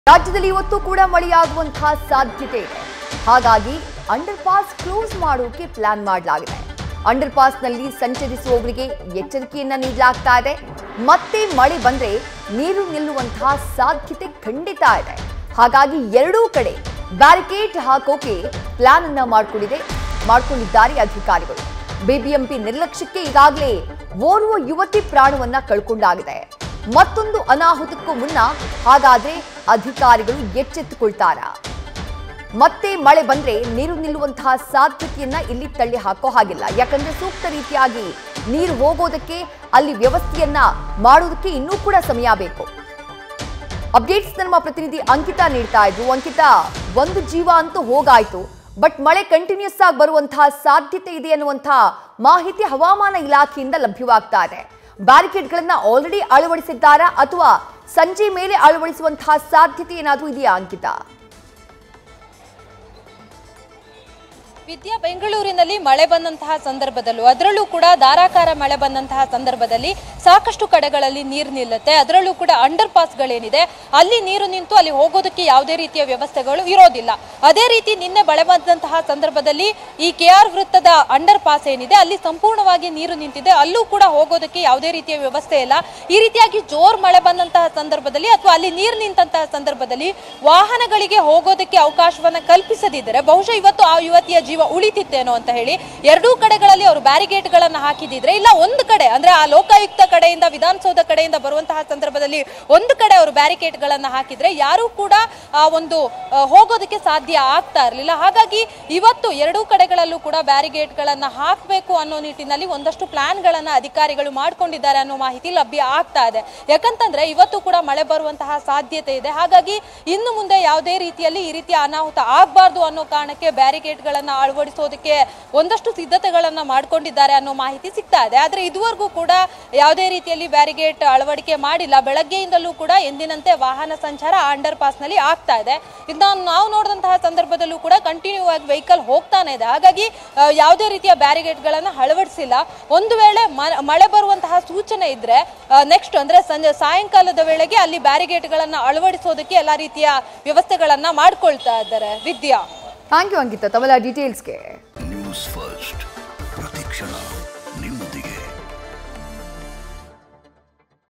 ರಾಜ್ಯದಲ್ಲಿ ಇವತ್ತು ಕೂಡ ಮಳೆಯಾಗುವಂತಹ ಸಾಧ್ಯತೆ ಇದೆ ಹಾಗಾಗಿ ಅಂಡರ್ ಪಾಸ್ ಕ್ಲೋಸ್ ಮಾಡೋಕೆ ಪ್ಲಾನ್ ಮಾಡಲಾಗಿದೆ ಅಂಡರ್ ಪಾಸ್ನಲ್ಲಿ ಸಂಚರಿಸುವವರಿಗೆ ಎಚ್ಚರಿಕೆಯನ್ನ ನೀಡಲಾಗ್ತಾ ಇದೆ ಮತ್ತೆ ಮಳೆ ಬಂದ್ರೆ ನೀರು ನಿಲ್ಲುವಂತಹ ಸಾಧ್ಯತೆ ಖಂಡಿತ ಇದೆ ಹಾಗಾಗಿ ಎರಡೂ ಕಡೆ ಬ್ಯಾರಿಕೇಡ್ ಹಾಕೋಕೆ ಪ್ಲಾನ್ ಅನ್ನ ಮಾಡಿಕೊಂಡಿದೆ ಮಾಡಿಕೊಂಡಿದ್ದಾರೆ ಅಧಿಕಾರಿಗಳು ಬಿಬಿಎಂಪಿ ನಿರ್ಲಕ್ಷ್ಯಕ್ಕೆ ಈಗಾಗಲೇ ಓರ್ವ ಯುವತಿ ಪ್ರಾಣವನ್ನ ಕಳ್ಕೊಂಡಾಗಿದೆ ಮತ್ತೊಂದು ಅನಾಹುತಕ್ಕೂ ಮುನ್ನ ಹಾಗಾದ್ರೆ ಅಧಿಕಾರಿಗಳು ಎಚ್ಚೆತ್ತುಕೊಳ್ತಾರಾ ಮತ್ತೆ ಮಳೆ ಬಂದ್ರೆ ನೀರು ನಿಲ್ಲುವಂತಹ ಸಾಧ್ಯತೆಯನ್ನ ಇಲ್ಲಿ ತಳ್ಳಿ ಹಾಕೋ ಹಾಗಿಲ್ಲ ಯಾಕಂದ್ರೆ ಸೂಕ್ತ ರೀತಿಯಾಗಿ ನೀರು ಹೋಗೋದಕ್ಕೆ ಅಲ್ಲಿ ವ್ಯವಸ್ಥೆಯನ್ನ ಮಾಡೋದಕ್ಕೆ ಇನ್ನೂ ಕೂಡ ಸಮಯ ಬೇಕು ಅಪ್ಡೇಟ್ಸ್ ನಮ್ಮ ಪ್ರತಿನಿಧಿ ಅಂಕಿತಾ ನೀಡ್ತಾ ಇದ್ರು ಅಂಕಿತಾ ಒಂದು ಜೀವ ಅಂತೂ ಹೋಗಾಯ್ತು ಬಟ್ ಮಳೆ ಕಂಟಿನ್ಯೂಸ್ ಆಗಿ ಬರುವಂತಹ ಸಾಧ್ಯತೆ ಇದೆ ಅನ್ನುವಂತಹ ಮಾಹಿತಿ ಹವಾಮಾನ ಇಲಾಖೆಯಿಂದ ಲಭ್ಯವಾಗ್ತಾ ಇದೆ ಬ್ಯಾರಿಕೇಡ್ಗಳನ್ನ ಆಲ್ರೆಡಿ ಅಳವಡಿಸಿದ್ದಾರಾ ಅಥವಾ ಸಂಜೆ ಮೇಲೆ ಅಳವಡಿಸುವಂತಹ ಸಾಧ್ಯತೆ ಏನಾದರೂ ಇದೆಯಾ ಅಂಕಿತಾ ವಿದ್ಯಾ ಬೆಂಗಳೂರಿನಲ್ಲಿ ಮಳೆ ಬಂದಂತಹ ಸಂದರ್ಭದಲ್ಲೂ ಅದರಲ್ಲೂ ಕೂಡ ಧಾರಾಕಾರ ಮಳೆ ಬಂದಂತಹ ಸಂದರ್ಭದಲ್ಲಿ ಸಾಕಷ್ಟು ಕಡೆಗಳಲ್ಲಿ ನೀರು ನಿಲ್ಲುತ್ತೆ ಅದರಲ್ಲೂ ಕೂಡ ಅಂಡರ್ ಪಾಸ್ಗಳೇನಿದೆ ಅಲ್ಲಿ ನೀರು ನಿಂತು ಅಲ್ಲಿ ಹೋಗೋದಕ್ಕೆ ಯಾವುದೇ ರೀತಿಯ ವ್ಯವಸ್ಥೆಗಳು ಇರೋದಿಲ್ಲ ಅದೇ ರೀತಿ ನಿನ್ನೆ ಮಳೆ ಬಂದಂತಹ ಸಂದರ್ಭದಲ್ಲಿ ಈ ಕೆ ಆರ್ ವೃತ್ತದ ಅಂಡರ್ ಪಾಸ್ ಏನಿದೆ ಅಲ್ಲಿ ಸಂಪೂರ್ಣವಾಗಿ ನೀರು ನಿಂತಿದೆ ಅಲ್ಲೂ ಕೂಡ ಹೋಗೋದಕ್ಕೆ ಯಾವುದೇ ರೀತಿಯ ವ್ಯವಸ್ಥೆ ಇಲ್ಲ ಈ ರೀತಿಯಾಗಿ ಜೋರ್ ಮಳೆ ಬಂದಂತಹ ಸಂದರ್ಭದಲ್ಲಿ ಅಥವಾ ಅಲ್ಲಿ ನೀರು ನಿಂತಹ ಸಂದರ್ಭದಲ್ಲಿ ವಾಹನಗಳಿಗೆ ಹೋಗೋದಕ್ಕೆ ಅವಕಾಶವನ್ನ ಕಲ್ಪಿಸದಿದ್ದರೆ ಬಹುಶಃ ಇವತ್ತು ಆ ಯುವತಿಯ ಜೀವ ಉಳಿತಿತ್ತೇನೋ ಅಂತ ಹೇಳಿ ಎರಡೂ ಕಡೆಗಳಲ್ಲಿ ಅವರು ಬ್ಯಾರಿಗೇಟ್ ಗಳನ್ನ ಹಾಕಿದಿದ್ರೆ ಇಲ್ಲ ಒಂದು ಕಡೆ ಅಂದ್ರೆ ಆ ಲೋಕಾಯುಕ್ತ ಕಡೆಯಿಂದ ವಿಧಾನಸೌಧ ಕಡೆಯಿಂದ ಬರುವಂತಹ ಸಂದರ್ಭದಲ್ಲಿ ಒಂದು ಕಡೆ ಅವರು ಬ್ಯಾರಿಕೇಡ್ ಗಳನ್ನ ಹಾಕಿದ್ರೆ ಯಾರೂ ಕೂಡ ಆ ಒಂದು ಆ, ಹೋಗೋದಕ್ಕೆ ಸಾಧ್ಯ ಆಗ್ತಾ ಇರಲಿಲ್ಲ ಹಾಗಾಗಿ ಇವತ್ತು ಎರಡೂ ಕಡೆಗಳಲ್ಲೂ ಕೂಡ ಬ್ಯಾರಿಗೇಡ್ ಗಳನ್ನ ಹಾಕಬೇಕು ಅನ್ನೋ ನಿಟ್ಟಿನಲ್ಲಿ ಒಂದಷ್ಟು ಪ್ಲಾನ್ ಗಳನ್ನ ಅಧಿಕಾರಿಗಳು ಮಾಡ್ಕೊಂಡಿದ್ದಾರೆ ಅನ್ನೋ ಮಾಹಿತಿ ಲಭ್ಯ ಆಗ್ತಾ ಇದೆ ಯಾಕಂತಂದ್ರೆ ಇವತ್ತು ಕೂಡ ಮಳೆ ಬರುವಂತಹ ಸಾಧ್ಯತೆ ಇದೆ ಹಾಗಾಗಿ ಇನ್ನು ಮುಂದೆ ಯಾವುದೇ ರೀತಿಯಲ್ಲಿ ಈ ರೀತಿಯ ಅನಾಹುತ ಆಗಬಾರ್ದು ಅನ್ನೋ ಕಾರಣಕ್ಕೆ ಬ್ಯಾರಿಕೇಡ್ ಗಳನ್ನ ಅಳವಡಿಸೋದಕ್ಕೆ ಒಂದಷ್ಟು ಸಿದ್ಧತೆಗಳನ್ನ ಮಾಡ್ಕೊಂಡಿದ್ದಾರೆ ಅನ್ನೋ ಮಾಹಿತಿ ಸಿಗ್ತಾ ಇದೆ ಆದ್ರೆ ಇದುವರೆಗೂ ಕೂಡ ಯಾವುದೇ ರೀತಿಯಲ್ಲಿ ಬ್ಯಾರಿಗೇಟ್ ಅಳವಡಿಕೆ ಮಾಡಿಲ್ಲ ಬೆಳಗ್ಗೆಯಿಂದಲೂ ಕೂಡ ಎಂದಿನಂತೆ ವಾಹನ ಸಂಚಾರ ಅಂಡರ್ ಪಾಸ್ ನಲ್ಲಿ ಆಗ್ತಾ ಇದೆ ಇದನ್ನ ನಾವು ನೋಡಿದಂತಹ ಸಂದರ್ಭದಲ್ಲೂ ಕೂಡ ಕಂಟಿನ್ಯೂ ಆಗಿ ವೆಹಿಕಲ್ ಹೋಗ್ತಾನೆ ಇದೆ ಹಾಗಾಗಿ ಆ, ಯಾವುದೇ ರೀತಿಯ ಬ್ಯಾರಿಗೇಟ್ ಗಳನ್ನ ಅಳವಡಿಸಿಲ್ಲ ಒಂದು ವೇಳೆ ಮ- ಮಳೆ ಬರುವಂತಹ ಸೂಚನೆ ಇದ್ರೆ ನೆಕ್ಸ್ಟ್ ಅಂದ್ರೆ ಸಂಜೆ ಸಾಯಂಕಾಲದ ವೇಳೆಗೆ ಅಲ್ಲಿ ಬ್ಯಾರಿಗೇಟ್ ಗಳನ್ನ ಅಳವಡಿಸೋದಕ್ಕೆ ಎಲ್ಲಾ ರೀತಿಯ ವ್ಯವಸ್ಥೆಗಳನ್ನ ಮಾಡ್ಕೊಳ್ತಾ ಇದ್ದಾರೆ ವಿದ್ಯಾ ಥ್ಯಾಂಕ್ ಯು ಅಂಕಿತಾ ತಮ್ಮೆಲ್ಲ ಡೀಟೇಲ್ಸ್ಗೆ ನ್ಯೂಸ್ ಫಸ್ಟ್